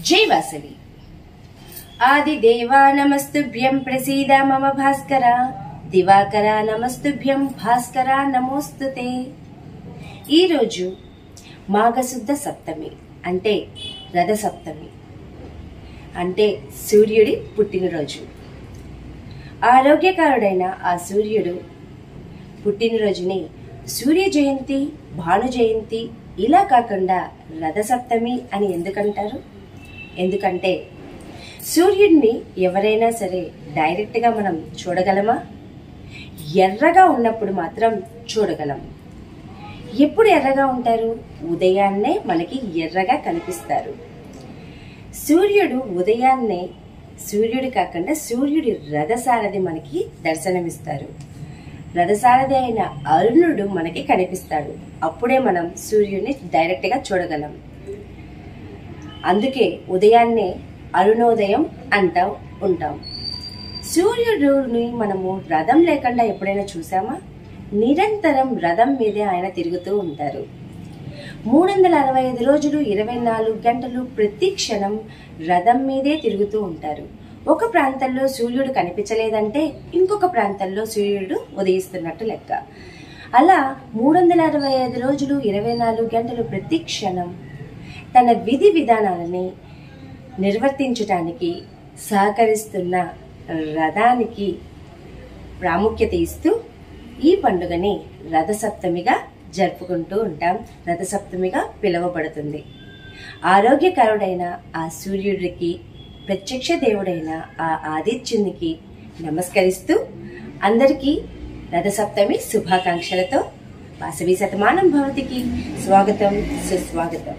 జై వాసవి ఆదిదేవా నమస్తుభ్యం ప్రసీద మమ భాస్కర దివాకర నమస్తుభ్యం భాస్కర నమోస్తుతే ఈరోజు మాఘశుద్ధ సప్తమి అంటే రథ సప్తమి అంటే సూర్యుడి పుట్టినరోజు ఆరోగ్యకారుడైన ఆ సూర్యుడు పుట్టినరోజుని సూర్య జయంతి భాను జయంతి ఇలా కాకుండా రథసప్తమి అని ఎందుకంటారు ఎందుకంటే సూర్యుడిని ఎవరైనా సరే డైరెక్ట్గా మనం చూడగలమా ఎర్రగా ఉన్నప్పుడు మాత్రం చూడగలం ఎప్పుడు ఎర్రగా ఉంటారు ఉదయాన్నే మనకి ఎర్రగా కనిపిస్తారు సూర్యుడు ఉదయాన్నే సూర్యుడు కాకుండా సూర్యుడి రథసారథి మనకి దర్శనమిస్తారు రథసారథి అయిన అరుణుడు మనకి కనిపిస్తాడు అప్పుడే మనం సూర్యుడిని డైరెక్ట్ గా చూడగలం అందుకే ఉదయాన్నే అరుణోదయం అంటూ ఉంటాం సూర్యుడిని మనము రథం లేకుండా ఎప్పుడైనా చూసామా నిరంతరం రథం మీదే ఆయన తిరుగుతూ ఉంటారు మూడు వందల అరవై ఐదు రోజులు ఇరవై నాలుగు గంటలు ప్రతి క్షణం రథం మీదే తిరుగుతూ ఉంటారు ఒక ప్రాంతంలో సూర్యుడు కనిపించలేదంటే ఇంకొక ప్రాంతంలో సూర్యుడు ఉదయిస్తున్నట్టు లెక్క అలా మూడు వందల అరవై ఐదు రోజులు ఇరవై నాలుగు గంటలు ప్రతి క్షణం తన విధి విధానాలని నిర్వర్తించటానికి సహకరిస్తున్న రథానికి ప్రాముఖ్యత ఇస్తూ ఈ పండుగని రథసప్తమిగా జరుపుకుంటూ ఉంటాం రథసప్తమిగా పిలువబడుతుంది ఆరోగ్యకరుడైన ఆ సూర్యుడికి ప్రత్యక్ష దేవుడైన ఆ ఆదిత్యునికి నమస్కరిస్తూ అందరికీ రథసప్తమి శుభాకాంక్షలతో వాసవి శతమానం భవతికి స్వాగతం సుస్వాగతం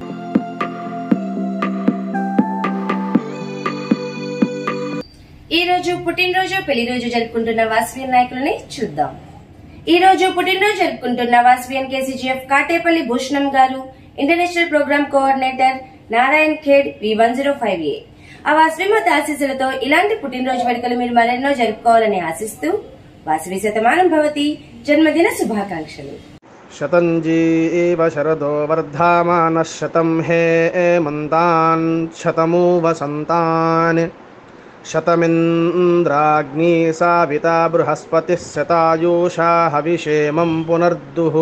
ఈ రోజు పుట్టినరోజు పెళ్లి రోజు జరుపుకుంటున్న వాసవియన్ నాయకులని చూద్దాం ఈ రోజు పుట్టినరోజు జరుపుకుంటున్న వాసవియన్ KCGF Katepalli Bhushanam garu international program coordinator Narayan Khed V one zero five A ఆ వాసవిమాత ఆశీస్సులతో ఇలాంటి పుట్టినరోజు వేడుకలు మీరు మరెన్నో జరుపుకోవాలని ఆశిస్తూ వాసవి శతమానం భవతి జన్మదిన శుభాకాంక్షలు शतञ्जी एव शरदो वर्धामानः शतं हे एमन्तान् शतमु वसन्तान् शतमिन्द्राग्नी साविता बृहस्पतिः शतायुषा हविषेमं पुनर्दुः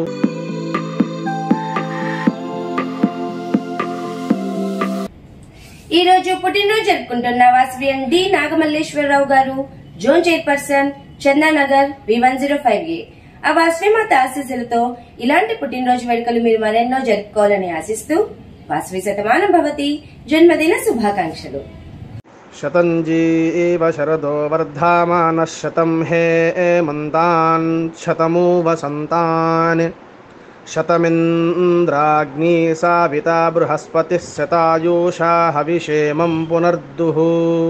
ఈ రోజు పుట్టినరోజు జరుపుకుంటున్న వాసవియన్ D Nagamalleswararao garu zone chairperson Chandanagar V one zero five A ఆ వాసవి మాత ఆశీస్సులతో ఇలాంటి పుట్టినరోజు వేడుకలు మీరు మరెన్నో జరుపుకోవాలని ఆశిస్తూ వాసవి శతమానం భవతి జన్మదిన శుభాకాంక్షలు शतञ्जी एव शरदो वर्धामानः शतं हे एमन्तान् शतमु वसन्तान् शतमिन्द्राग्नी साविता बृहस्पतिः शतायुषा हविषेमं पुनर्दुः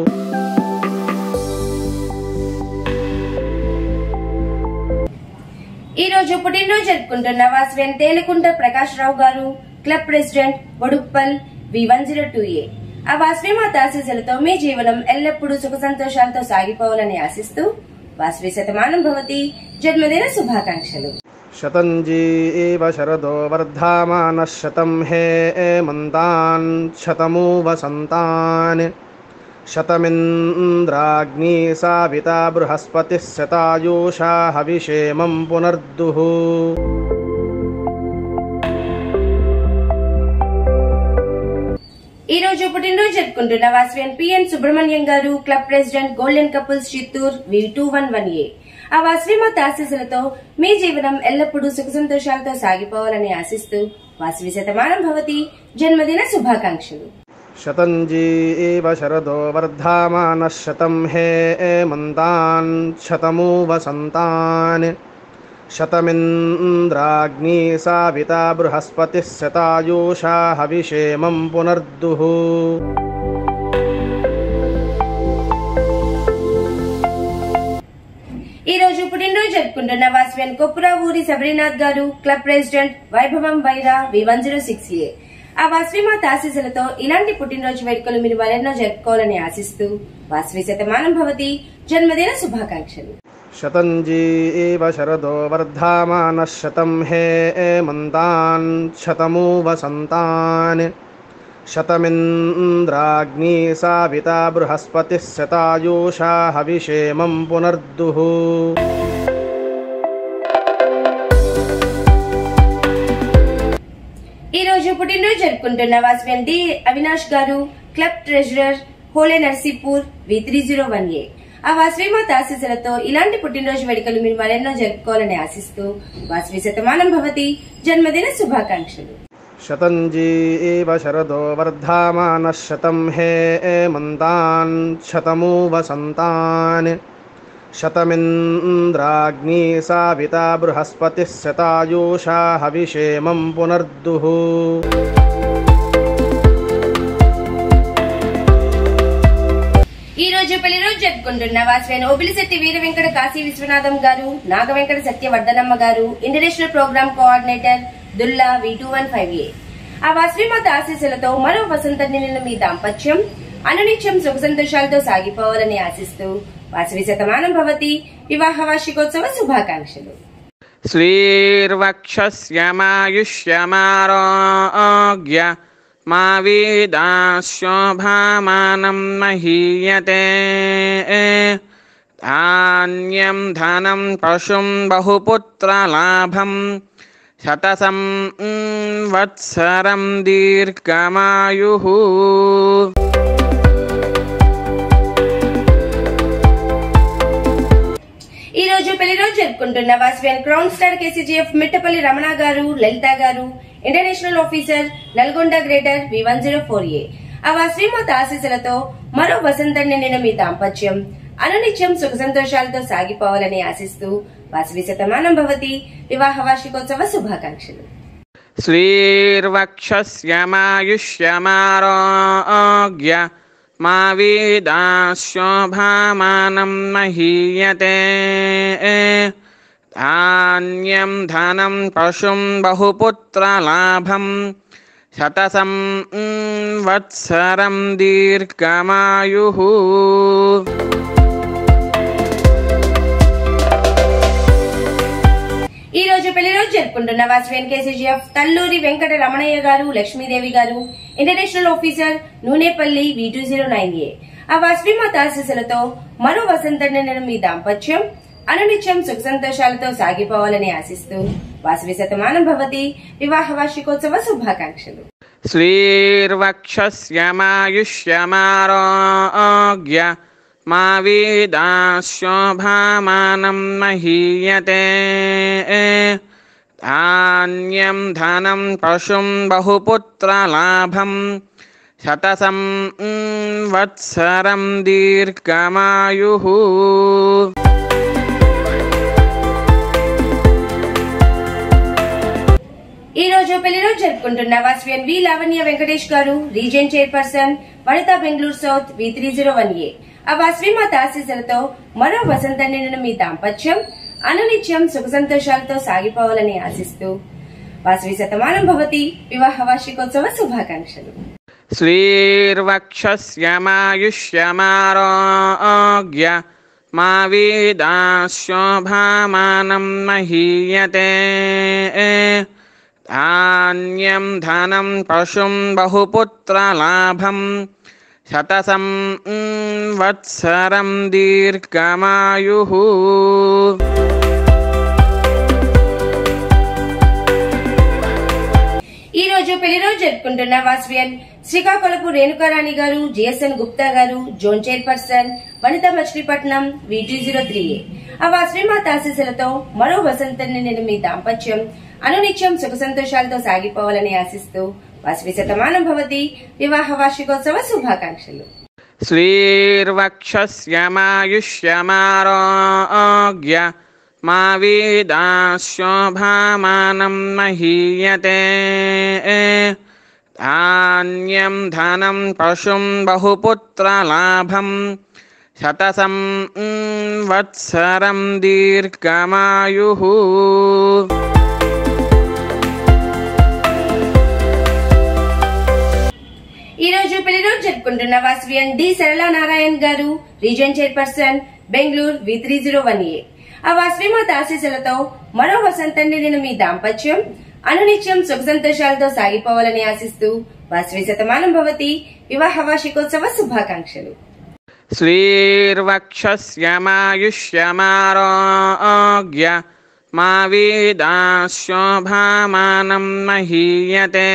ఈ రోజు పుట్టినరోజు జరుపుకుంటున్న వాసవియన్ తేలికుంట Prakash Rao garu club president Boduppal V one zero two A ఆ వాసవి మాత ఆశీస్సులతో మీ జీవనం ఎల్లప్పుడూ సుఖ సంతోషాలతో సాగిపోవాలని ఆశిస్తూ వాసవి శతమానం భవతి జన్మదిన శుభాకాంక్షలు शतञ्जी एव शरदो वर्धामानः शतं हे एमन्तान् शतमु वसन्तान् शतमिन्द्राग्नी साविता बृहस्पतिः शतायुषा हविषेमं पुनर्दुः ఈ రోజు పుట్టినరోజు జరుపుకుంటున్న వాసవియన్ PN Subrahmanyam garu club president golden couples Chittoor V two one one A ఆ వాసవి మాత ఆశీస్సులతో మీ జీవనం ఎల్లప్పుడూ సుఖ సంతోషాలతో సాగిపోవాలని ఆశిస్తూ వాసవి శతమానం భవతి జన్మదిన శుభాకాంక్షలు शतञ्जी एव शरदो वर्धामानः शतं हे एमन्तान् शतमु वसन्तान् शतमिन्द्राग्नी साविता बृहस्पतिः शतायुषा हविषेमं पुनर्दुः ఈ రోజు పుట్టినరోజు జరుపుకుంటున్న వాసవియన్ కొప్పురా ఊరి శబరినాథ్ గారు club president Vaibhavam Wyra V one zero six A ఆ వాసవి మాత ఆశీస్సులతో ఇలాంటి పుట్టినరోజు వేడుకలు మీరు మరెన్నో జరుపుకోవాలని ఆశిస్తూ వాసవి శతమానం భవతి జన్మదిన శుభాకాంక్షలు शतञ्जी एव शरदो वर्धामानः शतं हे एमन्तान् शतमु वसन्तान् శతమింద్రాగ్నీ సావితా బృహస్పతిः శతాయూషా హవిషేమం పునర్దుః ఈ రోజు పుట్టినరోజు జరుపుకుంటున్న వాస్మెన్ D Avinash garu club treasurer Hole Narsipur V three zero one A ఆ వాస్వీమాత ఆశీస్సులతో ఇలాంటి పుట్టినరోజు వేడుకలు మీరు మరెన్నో జరుపుకోవాలని ఆశిస్తూ వాస్వి శతమానం భవతి జన్మదిన శుభాకాంక్షలు శతంజీవ శరదో వర్ధమానः శతం హేమంతాన్ శతమూ వసంతాన్ శతమింద్రాగ్నీ సావితా బృహస్పతిः శతాయూషా హవిషేమం పునర్దుః ఈ రోజు పెళ్లి రోజు జరుపుకుంటున్న వాస్వేన్ ఓబిలిశెట్టి వీర వెంకట కాశీ విశ్వనాథం గారు నాగ Venkata Satyavardhanamma garu international program coordinator Dulla V two one five A ఆ వాస్విమాత ఆశీస్సులతో మరో వసంత నిన్న మీ దాంపత్యం అనునిత్యం సుఖ సంతోషాలతో సాగిపోవాలని ఆశిస్తూ వాసవి శతమానం భవతి వివాహ వార్షికోత్సవ శుభాకాంక్షలు श्रीर्वक्षस्यमायुष्यमारोग्य मा वेदाशोभामानं महीयते धान्यं धनं पशुं बहुपुत्रलाभं शतसं वत्सरं दीर्घमायुः ఈ రోజు పెళ్లి రోజు జరుపుకుంటున్న Vasavian crown star KCGF Mittapalli Ramana garu Lalitha garu international officer Nalgonda greater V one zero four A ఆ వాస్విమాత ఆశీస్సులతో మరో వసంతం నిండిన మీ దాంపత్యం అనునిత్యం సుఖ సంతోషాలతో సాగిపోవాలని ఆశిస్తూ వాసవి శతమానం భవతి వివాహ వార్షికోత్సవ శుభాకాంక్షలు श्रीर्वक्षस्यमायुष्यमारोग्य मा वेदाशोभामानं महीयते धान्यं धनं पशुं बहुपुत्रलाभं शतसं वत्सरं दीर्घमायुः ఈ రోజు పెళ్లి రోజు జరుపుకుంటున్న Vasavian KCGF Talluri Venkata Ramanaiah garu Lakshmidevi garu international officer Nunepalli V two zero nine A ఆ వాస్విమాత ఆశీస్సులతో మరో వసంతం నిండిన మీ దాంపత్యం అనునిత్యం సుఖ సంతోషాలతో సాగిపోవాలని ఆశిస్తూ వాసవి శతమానం భవతి వివాహ వార్షికోత్సవ శుభాకాంక్షలు श्रीर्वक्षस्यमायुष्यमारोग्य मा वेदाशोभामानं महीयते धान्यं धनं पशुं बहुपुत्रलाभं शतसं वत्सरं दीर्घमायुः ఈ రోజు పెళ్లి రోజు జరుపుకుంటున్న వాస్వియన్ వి Lavanya Venkatesh garu region chairperson Vanitha Bengaluru south V three zero one A ఆ వాస్విమాత ఆశీస్సులతో మరో వసంతం నిండిన మీ దాంపత్యం అనునిత్యం సుఖ సంతోషాలతో సాగిపోవాలని ఆశిస్తూ వాసవి శతమానం భవతి వివాహ వార్షికోత్సవ శుభాకాంక్షలు श्रीर्वक्षस्यमायुष्यमारोग्य मा वेदाशोभामानं महीयते धान्यं धनं पशुं बहुपुत्रलाभं शतसं वत्सरं दीर्घमायुः ఈ రోజు పెళ్లి రోజు జరుపుకుంటున్న వాస్వియన్ శ్రీకాకుళపు రేణుకారాణి గారు GSN Gupta garu zone chairperson Vanitha Machilipatnam V two zero three A ఆ వాస్విమాత ఆశీస్సులతో మరో వసంతాన్ని నేను మీ దాంపత్యం అనునిత్యం సుఖ సంతోషాలతో సాగిపోవాలని ఆశిస్తూ వాసవి శతమానం భవతి వివాహ వార్షికోత్సవ శుభాకాంక్షలు श्रीर्वक्षस्यमायुष्यमारोग्य मा वेदाशोभामानं महीयते धान्यं धनं पशुं बहुपुत्रलाभं शतसं वत्सरं दीर्घमायुः ఈ రోజు పెళ్లి రోజు జరుపుకుంటున్న వాసవియన్ D Sarala Narayan garu region chairperson Bengaluru V three zero one A ఆ వాసవిమాత ఆశీస్సులతో మరో వసంతం నిండిన మీ దాంపత్యం అనునిత్యం సుఖ సంతోషాలతో సాగిపోవాలని ఆశిస్తూ వాసవి శతమానం భవతి వివాహ వార్షికోత్సవ శుభాకాంక్షలు श्रीर्वक्षस्यमायुष्यमारोग्य मा वेदाशोभामानं महीयते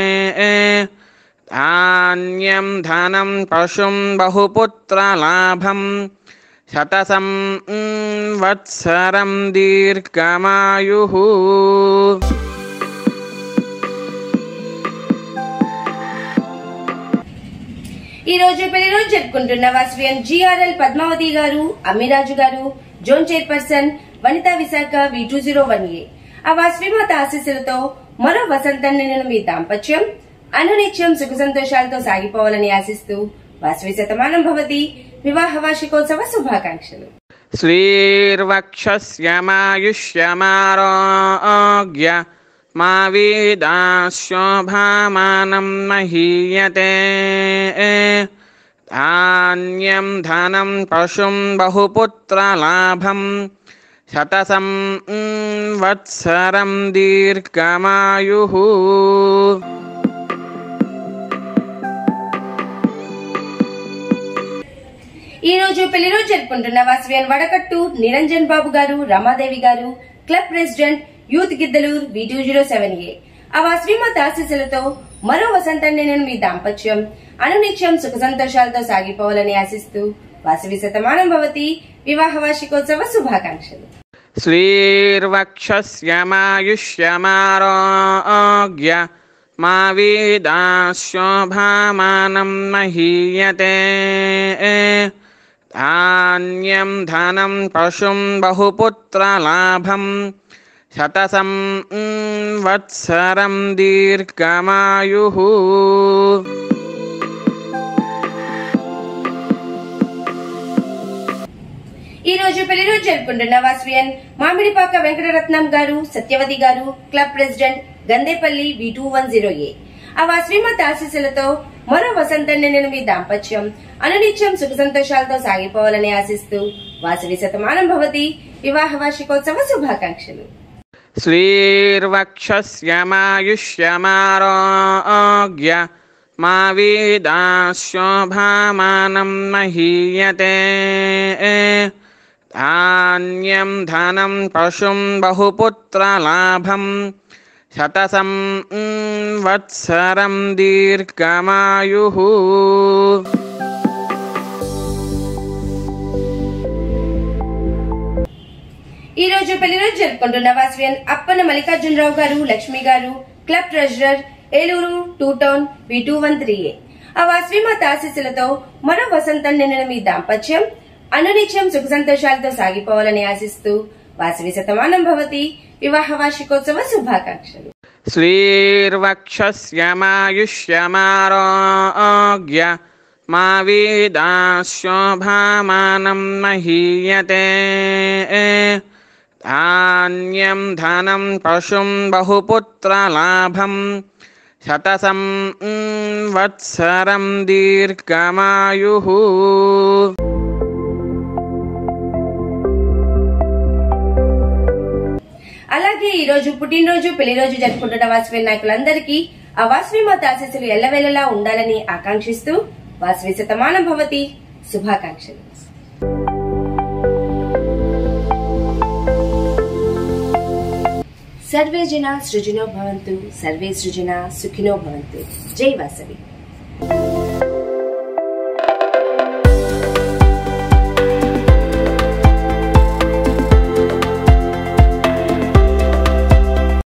धान्यं धनं पशुं बहुपुत्रलाभं शतसं वत्सरं दीर्घमायुः ఈ రోజు పెళ్లి రోజు జరుపుకుంటున్న వాసవియన్ GRL Padmavati garu Ammiraju garu zone chairperson Vanitha Visakha V two zero one A ఆ వాసవిమాత ఆశీస్సులతో మరో వసంతం నిండిన మీ దాంపత్యం అనునిత్యం సుఖ సంతోషాలతో సాగిపోవాలని ఆశిస్తూ వాసవి శతమానం భవతి వివాహ వార్షికోత్సవ శుభాకాంక్షలు श्रीर्वक्षस्यमायुष्यमारोग्य मा वेदाशोभामानं महीयते धान्यं धनं पशुं बहुपुत्रलाभं शतसं वत्सरं दीर्घमायुः ఈ రోజు పెళ్లి రోజు జరుపుకుంటున్న వాసవియన్ వడకట్టు నిరంజన్ బాబు garu Ramadevi garu club president youth Giddaluru V two zero seven A ఆ వాసవిమాత ఆశీస్సులతో మరో వసంతాన్ని నేను మీ దాంపత్యం అనునిత్యం సుఖ సంతోషాలతో సాగిపోవాలని ఆశిస్తూ వాసవి శతమానం భవతి వివాహ వార్షికోత్సవ శుభాకాంక్షలు श्रीर्वक्षस्यमायुष्यमारोग्य मा वेदाशोभामानं महीयते धान्यं धनं पशुं बहुपुत्रलाभं शतसं वत्सरं दीर्घमायुः ఈ రోజు పెళ్లి రోజు జరుపుకుంటున్న వాసవియన్ మామిడిపాక Venkataratnam garu Satyavathi garu club president Gandepalli V two one zero A ఆ వాసవిమాత ఆశీస్సులతో మరో వసంతాన్ని నేను మీ దాంపత్యం అనునిత్యం సుఖ సంతోషాలతో సాగిపోవాలని ఆశిస్తూ వాసవి శతమానం భవతి వివాహ వార్షికోత్సవ శుభాకాంక్షలు श्रीर्वक्षस्यमायुष्यमारोग्य मा वेदाशोभामानं महीयते धान्यं धनं पशुं बहुपुत्रलाभं शतसं वत्सरं दीर्घमायुः ఈ రోజు పెళ్లి రోజు జరుపుకుంటున్న వాసవియన్ Appanna Mallikarjunarao garu Lakshmi garu club treasurer Eluru two town V two one three A ఆ వాసవిమాత ఆశీస్సులతో మరో వసంతం నిండిన మీ దాంపత్యం అనునిత్యం సుఖ సంతోషాలతో సాగిపోవాలని ఆశిస్తూ వాసవి శతమానం భవతి వివాహ వార్షికోత్సవ శుభాకాంక్షలు श्रीर्वक्षस्यमायुष्यमारोग्य मा वेदाशोभामानं महीयते धान्यं धनं पशुं बहुपुत्रलाभं शतसं वत्सरं दीर्घमायुः అలాగే ఈ రోజు పుట్టినరోజు పెళ్లి రోజు జరుపుకుంటున్న వాసవి నాయకులందరికీ ఆ వాసవి మాత ఆశీస్సులు ఎల్లవేళలా ఉండాలని ఆకాంక్షిస్తూ వాసవి శతమానం భవతి శుభాకాంక్షలు సర్వే జన సృజనో భవంతు సర్వే సృజన సుఖినో భవంతు జై వాసవి